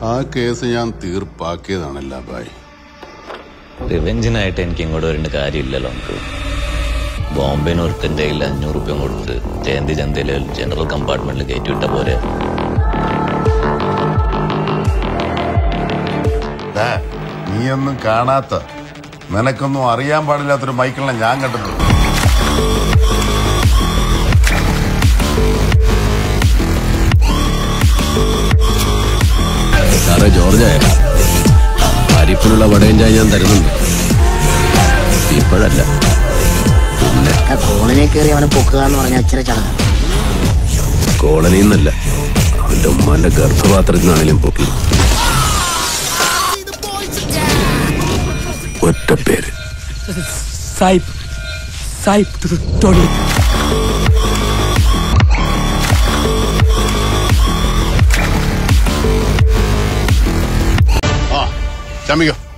ആ കേസ് ഞാൻ തീർപ്പാക്കിയതാണല്ല ബായ് റിവെഞ്ചിനായിട്ട് എനിക്ക് ഇങ്ങോട്ട് വരേണ്ട കാര്യമില്ലല്ലോ നമുക്ക് ബോംബെന്ന് ഒരുത്തൻ്റെ കയ്യിൽ അഞ്ഞൂറ് റുപ്യ കൊടുത്ത് ജയന്തി ചന്തയിലെ ജനറൽ കമ്പാർട്ട്മെന്റിൽ കയറ്റിവിട്ട പോരെ ദാ, നീയൊന്നും കാണാത്ത നിനക്കൊന്നും അറിയാൻ പാടില്ലാത്തൊരു മൈക്കിളിനെ ഞാൻ കണ്ടിട്ടുണ്ട് സാറേ ജോർജ് അരിപ്പിനുള്ള വടയും ചായ ഞാൻ തരുന്നുണ്ട് ഇപ്പോഴല്ല പിന്നെ കോളനിയിൽ കയറി അവനെ പൊക്കുക എന്ന് പറഞ്ഞാൽ ഇച്ചിരി ചടങ്ങ് കോളനിയിൽ നിന്നല്ല അവന്റെ ഉമ്മാന്റെ ഗർഭപാത്രത്തിൽ നിന്നാണെങ്കിലും പൊക്കി ഒറ്റ പേര് സായിപ്പ് സായിപ്പ് ടോണി ആ ചമ്മിക്കോ